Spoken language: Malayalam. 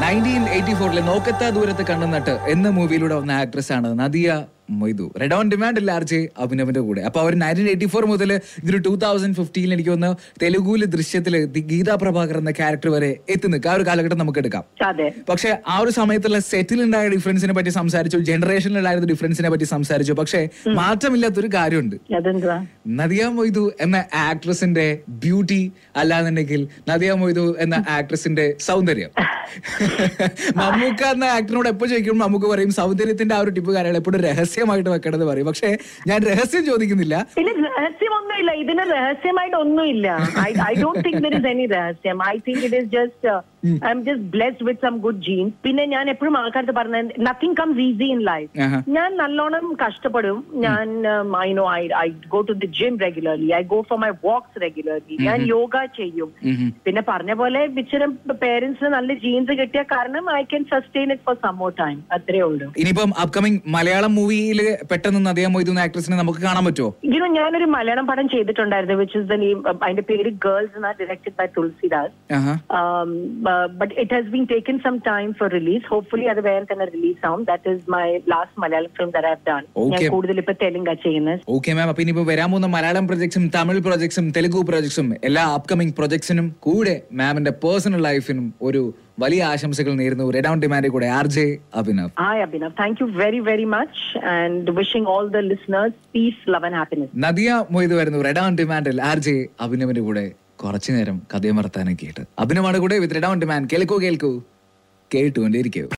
നയൻറ്റീൻ എയ്റ്റി ഫോറിലെ നോക്കത്താ ദൂരത്ത് കണ്ണുനട്ട് എന്ന മൂവിയിലൂടെ വന്ന ആക്ട്രസ് ആണ് Nadiya Moidu red on demand large അഭിനവിന്റെ കൂടെ അപ്പൊ അവർ നയൻറ്റീൻ എയ്റ്റി ഫോർ മുതൽ ഇതൊരു ടൂ തൗസൻഡ് ഫിഫ്റ്റീനിൽ എനിക്ക് തോന്നുന്നു തെലുഗുവിലെ ദൃശ്യത്തില് ദി ഗീതാ പ്രഭാകർ എന്ന ക്യാരക്ടർ വരെ എത്തി നിൽക്കുക ആ ഒരു കാലഘട്ടം നമുക്ക് എടുക്കാം അതെ പക്ഷെ ആ ഒരു സമയത്തുള്ള സെറ്റിൽ ഉണ്ടായ ഡിഫറൻസിനെ പറ്റി സംസാരിച്ചു ജനറേഷനിലുണ്ടായിരുന്ന ഡിഫറൻസിനെ പറ്റി സംസാരിച്ചു പക്ഷെ മാറ്റമില്ലാത്തൊരു കാര്യമുണ്ട് അതെന്തുവാ നദിയ മൊയ്തു എന്ന ആക്ട്രസിന്റെ ബ്യൂട്ടി അല്ലാന്നുണ്ടെങ്കിൽ നദിയ മൊയ്തു എന്ന ആക്ട്രസിന്റെ സൗന്ദര്യം മമ്മൂക്ക എന്ന ആക്ടറിനോട് എപ്പോ ചോദിക്കുമ്പോൾ നമുക്ക് പറയും സൗന്ദര്യത്തിന്റെ ആ ഒരു ടിപ്പ് കാര്യങ്ങൾ എപ്പോഴും രഹസ്യമായിട്ട് വെക്കണത് പറയും പക്ഷെ ഞാൻ രഹസ്യം ചോദിക്കുന്നില്ല ഇല്ല രഹസ്യമൊന്നുമില്ല ഇതിന് രഹസ്യമായിട്ട് ഒന്നുമില്ല I I don't think there is any രഹസ്യം I think it is just I'm just blessed with some good genes പിന്നെ ഞാൻ എപ്പോഴും ആൾക്കാർക്ക് പറഞ്ഞത് nothing comes easy in life ആഹാ. ഞാൻ നല്ലോണം കഷ്ടപ്പെടും ഞാൻ I know I I go to the gym regularly I go for my walks regularly ഞാൻ യോഗ ചെയ്യും ഉം. പിന്നെ പറഞ്ഞ പോലെ ഇച്ചിരി പേരൻസിന് നല്ല ജീൻസ് കിട്ടിയ കാരണം I can sustain it for some more time അത്രേ ഉള്ളൂ ഇനിയിപ്പം അപ്കമിങ് മലയാളം മൂവിയിൽ പെട്ടെന്ന് നദിയ മൊയ്തു എന്ന ആക്ട്രസിനെ നമുക്ക് കാണാൻ പറ്റുമോ ഇങ്ങനെ ഞാനൊരു മലയാളം പടം ചെയ്തിട്ടുണ്ടായിരുന്നു വിച്ച് ഇസ് ദ നെയിം അതിന്റെ പേര് ഗേൾസ് എന്നാ ഡയറക്റ്റഡ് ബൈ തുളസിദാസ് ആഹാ but it has been taken some time for release hopefully അത് വേറെ തന്നെ റിലീസ് ആവും that is my last Malayalam film that have done ഞാൻ Okay. കൂടുതൽ ഇപ്പൊ തെലുങ്ക ചെയ്യുന്നത് ഓക്കെ മാം അപ്പൊ ഇനിയിപ്പോ വരാൻ പോകുന്ന മലയാളം പ്രൊജക്ട്സും തമിഴ് പ്രൊജക്ട്സും തെലുഗു പ്രൊജക്ട്സും എല്ലാ അപ്കമിംഗ് പ്രൊജക്ട്സിനും കൂടെ മാമിന്റെ പേഴ്സണൽ ലൈഫിനും ഒരു വലിയ ആശംസകൾ നേരുന്നു റെഡ് ഓൺ ഡിമാൻഡിൽ കൂടെ R J Abhinav Hi, Abhinav. Thank you very, very much. And wishing all the listeners peace, love, and happiness. Nadiya Moidu വരുന്നു റെഡ് ഓൺ ഡിമാൻഡിൽ ആർ ജെ അഭിനവിന്റെ കൂടെ കുറച്ചു നേരം കഥയമർത്താനൊക്കെ ആയിട്ട് അഭിനവാണ് കൂടെ വിത്ത് റെഡ് ഓൺ ഡിമാൻഡ് കേൾക്കൂ കേൾക്കൂ കേട്ടുകൊണ്ടേയിരിക്കൂ